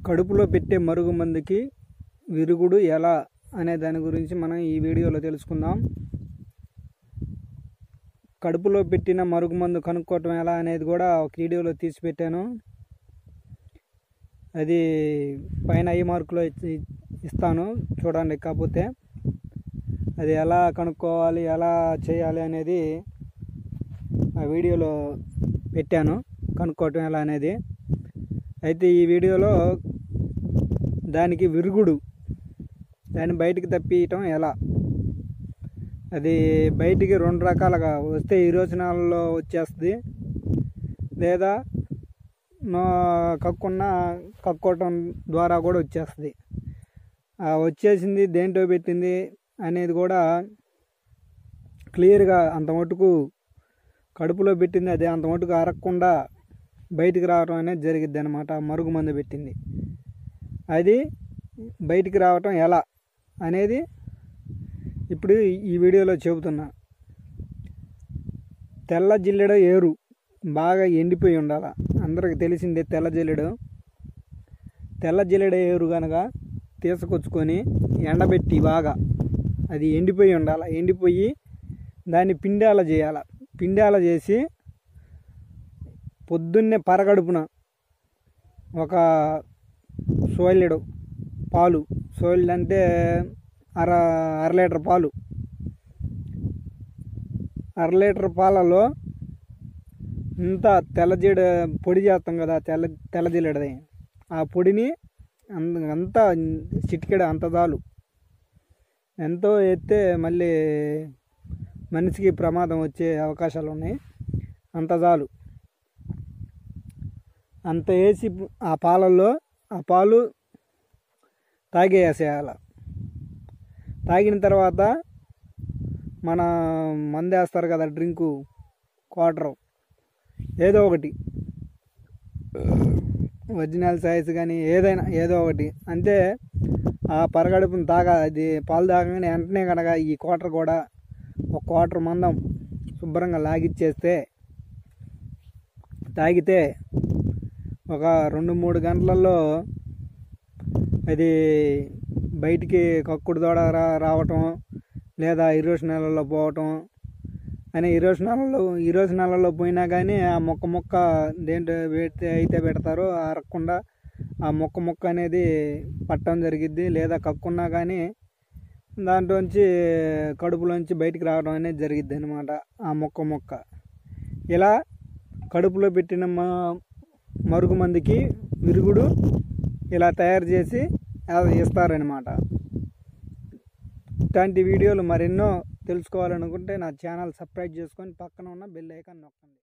కడుపులో పెట్టే మరుగు మందుకి విరుగుడు ఎలా అనే దాని గురించి మనం ఈ వీడియోలో తెలుసుకుందాం కడుపులో పెట్టిన మరుగు మందు కనుక్కోవటం ఎలా అనేది కూడా ఒక వీడియోలో తీసి పెట్టాను అది పైన ఐ మార్కులో ఇచ్చి- ఇస్తాను చూడండి కాకపోతే అది ఎలా కనుక్కోవాలి ఎలా చేయాలి అనేది ఆ వీడియోలో పెట్టాను కనుక్కోవటం ఎలా అనేది అయితే ఈ వీడియోలో దానికి విరుగుడు దాన్ని బయటికి తప్పియటం ఎలా అది బయటికి రెండు రకాలుగా వస్తే ఈరోజనాలలో వచ్చేస్తుంది లేదా నో కక్కున్న కక్కోవటం ద్వారా కూడా వచ్చేస్తుంది ఆ వచ్చేసింది దేంట్లో పెట్టింది అనేది కూడా క్లియర్గా అంత మటుకు కడుపులో పెట్టింది అది అంత మటుకు అరగకుండా బయటికి రావడం అనేది జరిగిద్ది అనమాట మరుగు మందు పెట్టింది అది బయటికి రావటం ఎలా అనేది ఇప్పుడు ఈ వీడియోలో చెబుతున్నా తెల్ల జిల్లెడ ఏరు బాగా ఎండిపోయి ఉండాల అందరికి తెలిసిందే తెల్ల జిల్లెడు తెల్ల జిల్లెడ ఏరు కనుక తీసుకొచ్చుకొని ఎండబెట్టి బాగా అది ఎండిపోయి ఉండాలి ఎండిపోయి దాన్ని పిండాల చేయాల పిండాల చేసి పొద్దున్నే పరగడుపున ఒక సోలెడు పాలు సోలెడు అంటే అర అర లీటర్ పాలు అర లీటర్ పాలలో ఇంత తెల్లజీడ పొడి చేస్తాం కదా తెల్ల తెల్లజీలడది ఆ పొడిని అంత అంతా చిటికెడ అంత చాలు ఎంతో ఎత్తే మళ్ళీ మనిషికి ప్రమాదం వచ్చే అవకాశాలు ఉన్నాయి అంత చాలు అంత వేసి ఆ పాలల్లో ఆ పాలు తాగేసేయాల తాగిన తర్వాత మన మందు వేస్తారు కదా డ్రింకు క్వార్టరు ఏదో ఒకటి ఒరిజినల్ సైజ్ కానీ ఏదైనా ఏదో ఒకటి అంతే ఆ పరగడుపుని తాగా అది పాలు తాగగానే వెంటనే కనుక ఈ క్వార్టర్ కూడా ఒక క్వార్టర్ మందం శుభ్రంగా లాగిచ్చేస్తే తాగితే ఒక రెండు మూడు గంటలలో అది బయటికి కక్కుడు దూడ రా రావటం లేదా ఇరోజు నెలల్లో పోవటం అని ఈరోజు నెలలో ఈరోజు నెలలో పోయినా కానీ ఆ మొక్క మొక్క దేంట్లో పెడితే అయితే పెడతారో అరగకుండా ఆ మొక్క మొక్క అనేది పట్టడం జరిగిద్ది లేదా కక్కున్నా కానీ దాంట్లోంచి కడుపులోంచి బయటికి రావడం అనేది జరిగిద్ది అనమాట ఆ మొక్క మొక్క ఇలా కడుపులో పెట్టిన మ మరుగు మందికి విరుగుడు ఇలా తయారు చేసి అది ఇస్తారనమాట ఇట్లాంటి వీడియోలు మరెన్నో తెలుసుకోవాలనుకుంటే నా ఛానల్ సబ్స్క్రైబ్ చేసుకొని పక్కన ఉన్న బెల్ ఐకాన్ నొక్కండి